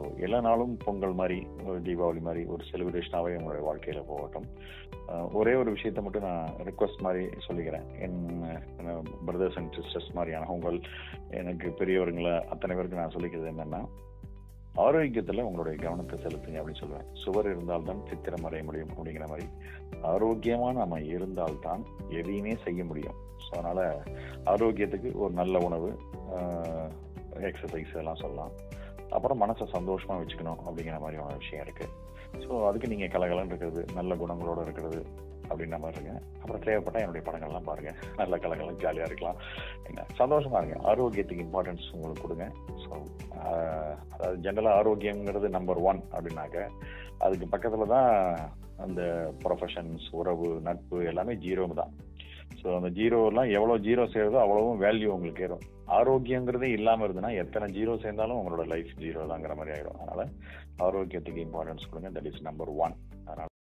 எல்லா நாளும் பொங்கல் மாதிரி ஒரு தீபாவளி மாதிரி ஒரு செலிப்ரேஷனாகவே உங்களுடைய வாழ்க்கையில் போகட்டும் அஹ், ஒரே ஒரு விஷயத்தை மட்டும் நான் ரிக்வஸ்ட் மாதிரி சொல்லிக்கிறேன் என் பிரதர்ஸ் அண்ட் சிஸ்டர்ஸ் மாதிரியான உங்கள் எனக்கு பெரியவர்களை அத்தனை பேருக்கு நான் சொல்லிக்கிறது என்னன்னா ஆரோக்கியத்தில் உங்களுடைய கவனத்தை செலுத்துங்க அப்படின்னு சொல்லுவேன் சுவர் இருந்தால்தான் சித்திரம் வரைய முடியும் அப்படிங்கிற மாதிரி ஆரோக்கியமாக நம்ம இருந்தால்தான் எதையுமே செய்ய முடியும் ஸோ அதனால் ஆரோக்கியத்துக்கு ஒரு நல்ல உணவு எக்ஸசைஸ் எல்லாம் சொல்லலாம் அப்புறம் மனசை சந்தோஷமாக வச்சுக்கணும் அப்படிங்கிற மாதிரியான விஷயம் இருக்குது ஸோ அதுக்கு நீங்கள் கலகலன்னு இருக்கிறது நல்ல குணங்களோட இருக்கிறது அப்படின்ற மாதிரி இருங்க அப்புறம் தேவைப்பட்ட என்னுடைய படங்கள்லாம் பாருங்க நல்ல கலகலம் ஜாலியாக இருக்கலாம் என்ன சந்தோஷமா இருங்க ஆரோக்கியத்துக்கு இம்பார்ட்டன்ஸ் உங்களுக்கு கொடுங்க ஸோ அதாவது ஜென்ரலாக ஆரோக்கியங்கிறது நம்பர் ஒன் அப்படின்னாக்க அதுக்கு பக்கத்தில் தான் அந்த ப்ரொஃபஷன்ஸ் உறவு நட்பு எல்லாமே ஜீரோ தான் ஸோ அந்த ஜீரோலாம் எவ்வளோ ஜீரோ சேருதோ அவ்வளவும் வேல்யூ உங்களுக்கு ஏறும் ஆரோக்கியங்கிறதே இல்லாமல் இருந்ததுன்னா எத்தனை ஜீரோ சேர்ந்தாலும் உங்களோட லைஃப் ஜீரோ தாங்கிற மாதிரி ஆயிடும் அதனால ஆரோக்கியத்துக்கு இம்பார்ட்டன்ஸ் கொடுங்க தட் இஸ் நம்பர் ஒன் அதனால